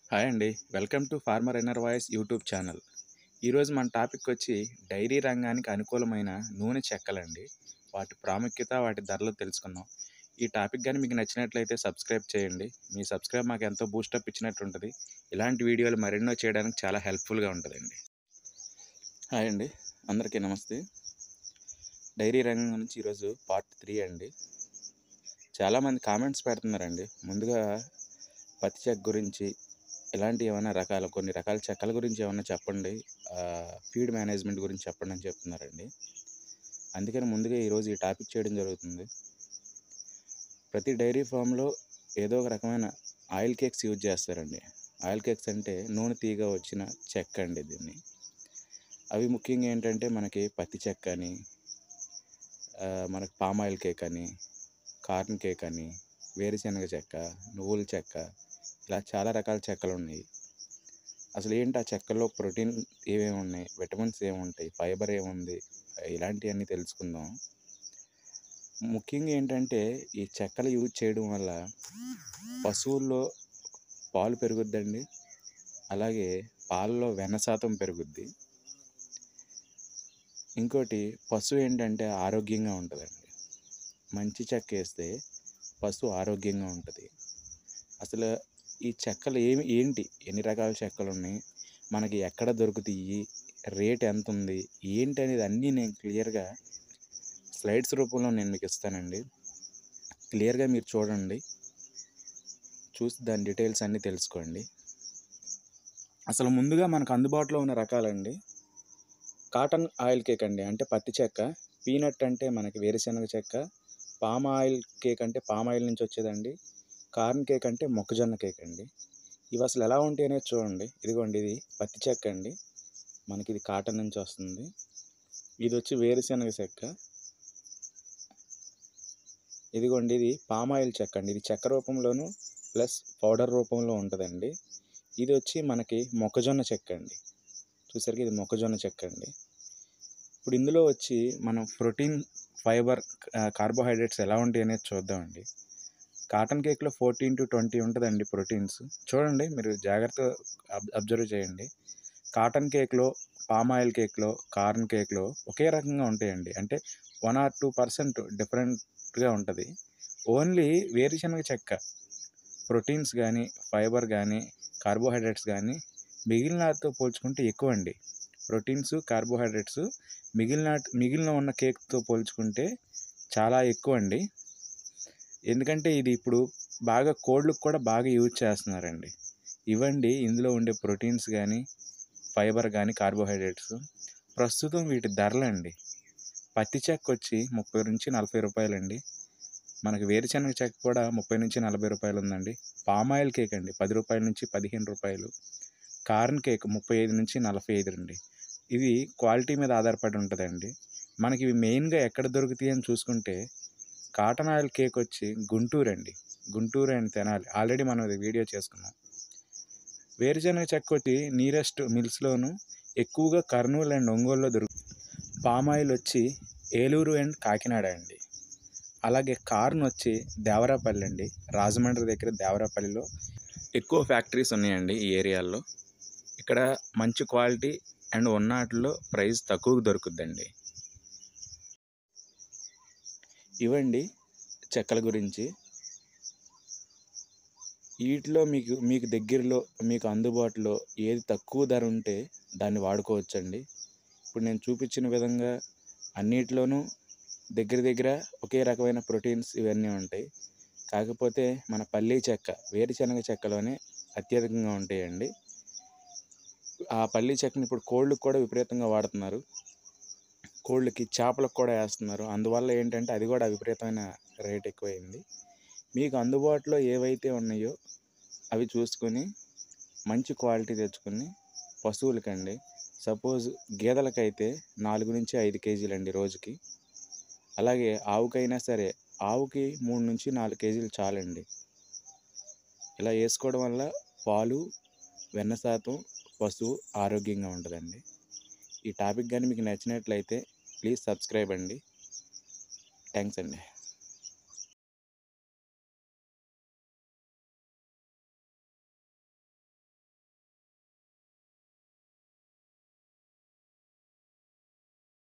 hi అండి welcome to farmer ఎన్నర్ voice YouTube channel ఈరోజు మన టాపిక్ వచ్చి డైరీ రంగానికి అనుకూలమైన నూనె చెక్కలండి వాటి ప్రాముఖ్యత వాటి ధరలు తెలుసుకుందాం ఈ టాపిక్ కానీ మీకు నచ్చినట్లయితే సబ్స్క్రైబ్ చేయండి మీ సబ్స్క్రైబ్ మాకు ఎంతో బూస్టప్ ఇచ్చినట్టు ఉంటుంది ఇలాంటి వీడియోలు మరెన్నో చేయడానికి చాలా హెల్ప్ఫుల్గా ఉంటుందండి హాయ్ అండి అందరికీ నమస్తే డైరీ రంగం నుంచి ఈరోజు పార్ట్ త్రీ అండి చాలామంది కామెంట్స్ పెడుతున్నారండి ముందుగా పత్తి చెక్క గురించి ఇలాంటి ఏమైనా రకాల కొన్ని రకాల చెక్కల గురించి ఏమైనా చెప్పండి ఫీడ్ మేనేజ్మెంట్ గురించి చెప్పండి అని చెప్తున్నారండి అందుకని ముందుగా ఈరోజు ఈ టాపిక్ చేయడం జరుగుతుంది ప్రతి డైరీ ఫామ్లో ఏదో ఒక రకమైన ఆయిల్ కేక్స్ యూజ్ చేస్తారండి ఆయిల్ కేక్స్ అంటే నూనె తీగ వచ్చిన చెక్క అండి దీన్ని అవి ముఖ్యంగా ఏంటంటే మనకి పత్తి చెక్క అని ఆ, మనకి పామ్ ఆయిల్ కేక్ అని కార్న్ కేక్ అని వేరుశనగ చెక్క నువ్వుల చెక్క ఇలా చాలా రకాల చెక్కలు ఉన్నాయి అసలు ఏంటి ఆ చెక్కల్లో ప్రోటీన్ ఏమేమి ఉన్నాయి విటమిన్స్ ఏముంటాయి ఫైబర్ ఏముంది ఇలాంటివన్నీ తెలుసుకుందాం ముఖ్యంగా ఏంటంటే ఈ చెక్కలు యూజ్ చేయడం వల్ల పశువుల్లో పాలు పెరుగుద్దండి అలాగే పాలలో వెన్న శాతం పెరుగుద్ది ఇంకోటి పశువు ఏంటంటే ఆరోగ్యంగా ఉంటుందండి మంచి చెక్క వేస్తే పశువు ఆరోగ్యంగా ఉంటుంది అసలు ఈ చెక్కలు ఏమి ఏంటి ఎన్ని రకాల చెక్కలు ఉన్నాయి మనకి ఎక్కడ దొరుకుతాయి రేట్ ఎంత ఉంది ఏంటి అనేది అన్నీ నేను క్లియర్గా స్లైడ్స్ రూపంలో నేను మీకు ఇస్తానండి క్లియర్గా మీరు చూడండి చూసి దాని డీటెయిల్స్ అన్నీ తెలుసుకోండి అసలు ముందుగా మనకు అందుబాటులో ఉన్న రకాలండి కాటన్ ఆయిల్ కేక్ అండి అంటే పత్తి చెక్క పీనట్ అంటే మనకి వేరుశనగ చెక్క పామ్ ఆయిల్ కేక్ అంటే పామ్ ఆయిల్ నుంచి వచ్చేదండి కార్న్ కేక్ అంటే మొక్కజొన్న కేక్ అండి ఇవి అసలు ఎలా ఉంటాయి అనేది చూడండి ఇదిగోండి ఇది పత్తి చెక్క అండి మనకి ఇది కాటన్ నుంచి వస్తుంది ఇది వచ్చి వేరుశనగ చెక్క ఇదిగోండి ఇది పామ్ ఆయిల్ చెక్క అండి ఇది చెక్క రూపంలోను ప్లస్ పౌడర్ రూపంలో ఉంటుందండి ఇది వచ్చి మనకి మొక్కజొన్న చెక్క అండి చూసరికి ఇది మొక్కజొన్న చెక్క అండి ఇప్పుడు ఇందులో వచ్చి మనం ప్రోటీన్ ఫైబర్ కార్బోహైడ్రేట్స్ ఎలా ఉంటాయి అనేది చూద్దామండి కాటన్ కేక్లో ఫోర్టీన్ టు ట్వంటీ ఉంటుందండి ప్రోటీన్స్ చూడండి మీరు జాగ్రత్తగా అబ్- అబ్జర్వ్ చేయండి కాటన్ కేక్లో పామ్ ఆయిల్ కేక్లో కార్న్ కేక్లో ఒకే రకంగా ఉంటాయండి అంటే వన్ ఆర్ టూ పర్సెంట్ డిఫరెంట్గా ఉంటుంది ఓన్లీ వేరుశనగ చెక్క ప్రోటీన్స్ కానీ ఫైబర్ కానీ కార్బోహైడ్రేట్స్ కానీ మిగిలిన వాటితో పోల్చుకుంటే ఎక్కువ అండి ప్రోటీన్స్ కార్బోహైడ్రేట్స్ మిగిలిన మిగిలిన ఉన్న కేక్తో పోల్చుకుంటే చాలా ఎక్కువ అండి ఎందుకంటే ఇది ఇప్పుడు బాగా కోళ్ళకు కూడా బాగా యూజ్ చేస్తున్నారండి ఇవ్వండి ఇందులో ఉండే ప్రోటీన్స్ కానీ ఫైబర్ కానీ కార్బోహైడ్రేట్స్ ప్రస్తుతం వీటి ధరలండి పత్తి చెక్క వచ్చి ముప్పై నుంచి నలభై రూపాయలండి మనకి వేరుశనగ చెక్క కూడా ముప్పై నుంచి నలభై రూపాయలు ఉందండి పామ్ ఆయిల్ కేక్ అండి పది రూపాయల నుంచి పదిహేను రూపాయలు కార్న్ కేక్ ముప్పై ఐదు నుంచి నలభై ఐదు అండి ఇది క్వాలిటీ మీద ఆధారపడి ఉంటుందండి మనకి ఇవి మెయిన్గా ఎక్కడ దొరుకుతాయి అని చూసుకుంటే కాటన్ ఆయిల్ కేక్ వచ్చి గుంటూరు అండి గుంటూరు అండ్ తెనాలి ఆల్రెడీ మనం ఇది వీడియో చేసుకున్నాం వేరుశనగ చెక్క వచ్చి నియరెస్ట్ మిల్స్లోను ఎక్కువగా కర్నూలు అండ్ ఒంగోలులో దొరుకు పామ్ ఆయిల్ వచ్చి ఏలూరు అండ్ కాకినాడ అండి అలాగే కార్న్ వచ్చి దేవరాపల్లి అండి రాజమండ్రి దగ్గర దేవరాపల్లిలో ఎక్కువ ఫ్యాక్టరీస్ ఉన్నాయండి ఈ ఏరియాల్లో ఇక్కడ మంచి క్వాలిటీ అండ్ ఉన్న వాటిలో ప్రైస్ తక్కువకు దొరుకుద్దండి ఇవ్వండి చెక్కల గురించి వీటిలో మీకు మీకు దగ్గరలో మీకు అందుబాటులో ఏది తక్కువ ధర ఉంటే దాన్ని వాడుకోవచ్చండి ఇప్పుడు నేను చూపించిన విధంగా అన్నిటిలోనూ దగ్గర దగ్గర ఒకే రకమైన ప్రోటీన్స్ ఇవన్నీ ఉంటాయి కాకపోతే మన పల్లీ చెక్క వేరుశనగ చెక్కలోనే అత్యధికంగా ఉంటాయండి ఆ పల్లీ చెక్కని ఇప్పుడు కోళ్ళకి కూడా విపరీతంగా వాడుతున్నారు కోళ్ళకి చేపలకు కూడా వేస్తున్నారు అందువల్ల ఏంటంటే అది కూడా విపరీతమైన రేట్ ఎక్కువైంది మీకు అందుబాటులో ఏవైతే ఉన్నాయో అవి చూసుకొని మంచి క్వాలిటీ తెచ్చుకొని పశువులకండి సపోజ్ గేదెలకైతే నాలుగు నుంచి ఐదు కేజీలు అండి రోజుకి అలాగే ఆవుకైనా సరే ఆవుకి మూడు నుంచి నాలుగు కేజీలు చాలండి ఇలా వేసుకోవడం వల్ల పాలు వెన్న శాతం పశువు ఆరోగ్యంగా ఉంటుందండి ఈ టాపిక్ కానీ మీకు నచ్చినట్లయితే ప్లీజ్ సబ్స్క్రైబ్ అండి థ్యాంక్స్ అండి